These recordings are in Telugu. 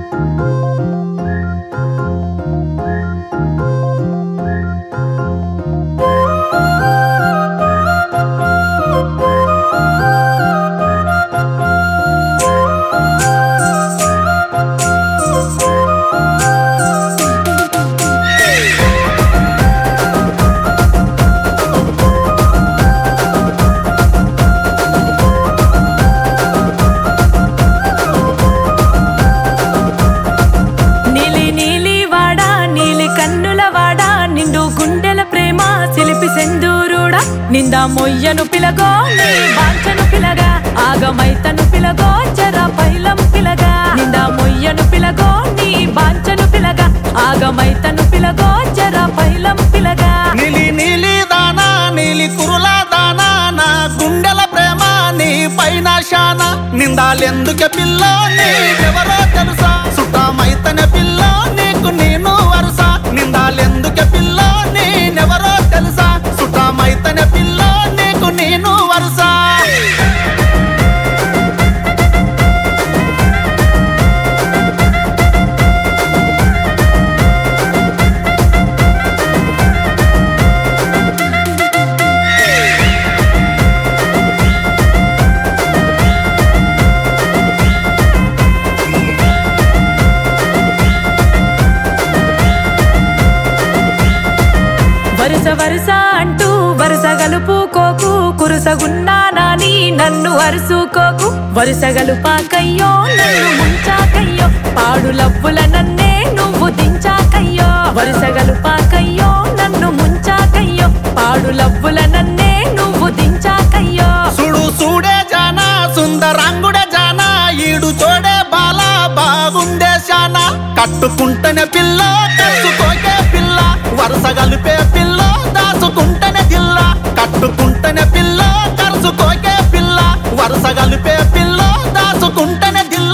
నీలి నీలి వాడా నీలి కన్నుల వాడా నిండు గుండెల ప్రేమ సిలిపి సెందూరుడా నిందా మొయ్యను పిలగో నీ బాంచను పిలగా ఆగమైతను పిలగో జర పైలం పిలగా నిందా మొయ్యను పిలగో నీ బాంచను పిలగా ఆగమైతను పిలగో జర పైలం పిలగా నీలి నీలి దానా నీలి కురుల దానా నా గుండెల ప్రేమ నీ పైన శాన నిందాలెందుకే పిల్ల నీవెవరో తెలుసా సుటామైతనే పిల్ల నీకు నేను వరుస నిందాలెందుకే పిల్ల నేనెవరో తెలుసా సుటామైతనే పిల్ల నీకు నేను వరుస వరుస వరుస అంటూ వరుస గలుపుకోకు కురుసగున్నా నాని నన్ను అరుసుకోకు వరుస గలుపాకయ్యో నన్ను ముంచాకయ్యో పాడు లవ్వుల నన్నే నువ్వు దించాకయ్యో వరుస గలుపాకయ్యో నన్ను ముంచాకయ్యో పాడు లవ్వుల నన్నే నువ్వు దించాకయ్యో సుడు సూడే జానా సుందరాంగుడే జానా ఈడు చోడే బాల బాగుండే శానా కట్టుకుంటేనే పిల్ల కట్టుకోకే పిల్ల వరుస కలిపే పిల్ల దాచుకుంటేనే జిల్ల కట్టుకుంటేనే పిల్ల కరుసుకోకే పిల్ల వరుస కలిపే పిల్ల దాచుకుంటేనే జిల్ల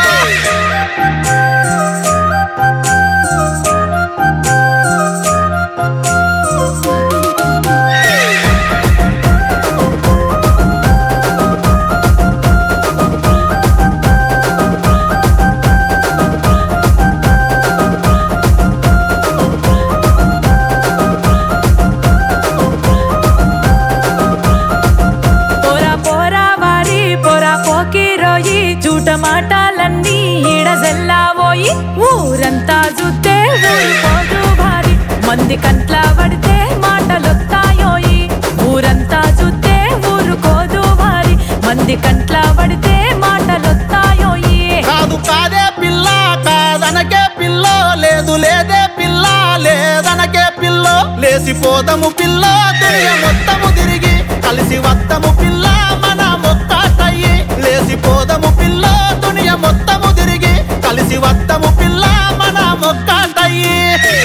పోరా పోరా వారి పోరా పోకి రోయి చూట మాటలన్నీ ఈడ జల్లావోయి ఊరంతా చూస్తే ఊరుకోదు భారీ మంది కంట్ల పడితే మాటలొత్తాయోయి ఊరంతా చూస్తే ఊరుకోదు భారీ మంది కంట్ల పడితే మాటలొత్తాయోయి కాదు కాదే పిల్ల కాదనకే పిల్ల లేదు లేదే పిల్ల లేదనకే పిల్ల లేసిపోదము పిల్ల దునియ మొత్తము తిరిగి కలిసి వత్తము పిల్ల మన మొత్తాటయ్యి లేసిపోదము పిల్ల దునియ మొత్తము తిరిగి కలిసి వత్తము పిల్ల మన మొక్కాటయ్యి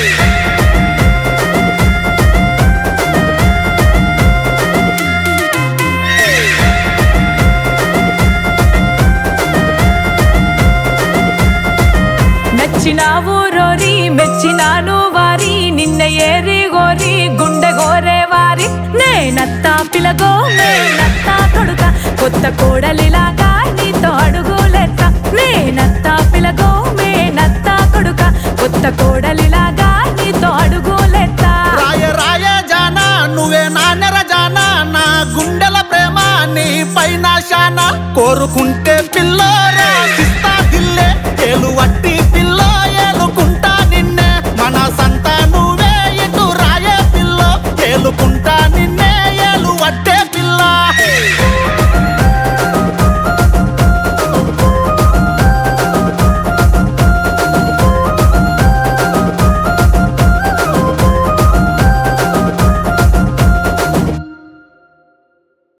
నచ్చినావు రోరి మెచ్చినాను వారి నిన్న ఏరి గోరి గుండె గోరే వారి నేనత్తా పిలగో నేనత్తా కొడుక కొత్త కోడలిలాగా నీతో అడుగు